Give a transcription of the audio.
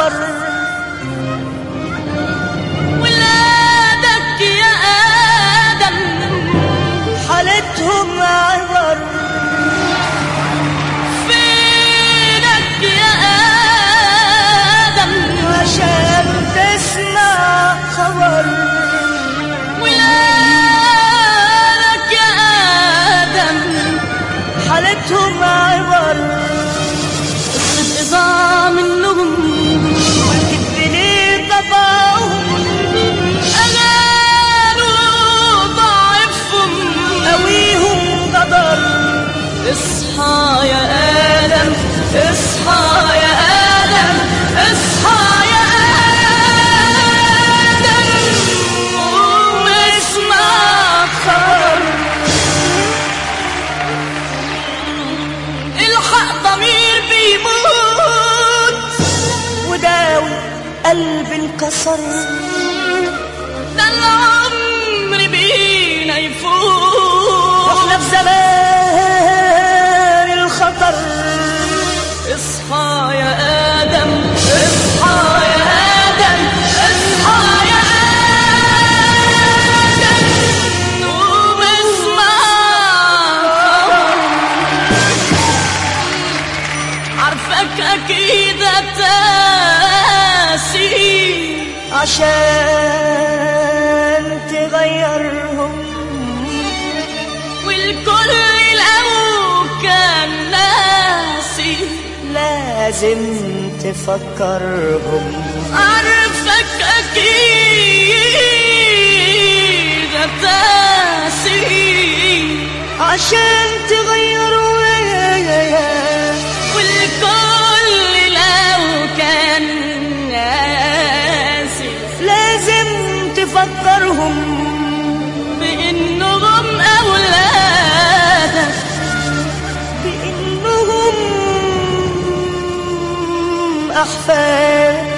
خبر ولادك يا آدم حالتهم عبر فينك يا آدم عشان تسمع خبر ولادك يا آدم حالتهم عبر نظام النجم والكذب ليه طبعهم أغانوا ضعفهم قويهم قدر اصحى يا آدم اصحى يا آدم اصحى يا آدم قوم اسمع خبر الحق ضمير بيموت وداوي قلب انكسر ده العمر بينا يفوت واحنا في زمان الخطر اصحى يا ادم اصحى يا ادم اصحى يا ادم قوم اسمع عارفك اكيد تاسي عشان تغيرهم والكل لو كان ناسي لازم تفكرهم عارفك اكيد تاسي عشان تغيروا والكل لو كان ناسي لازم تفكرهم بانهم اولادك بانهم احفاد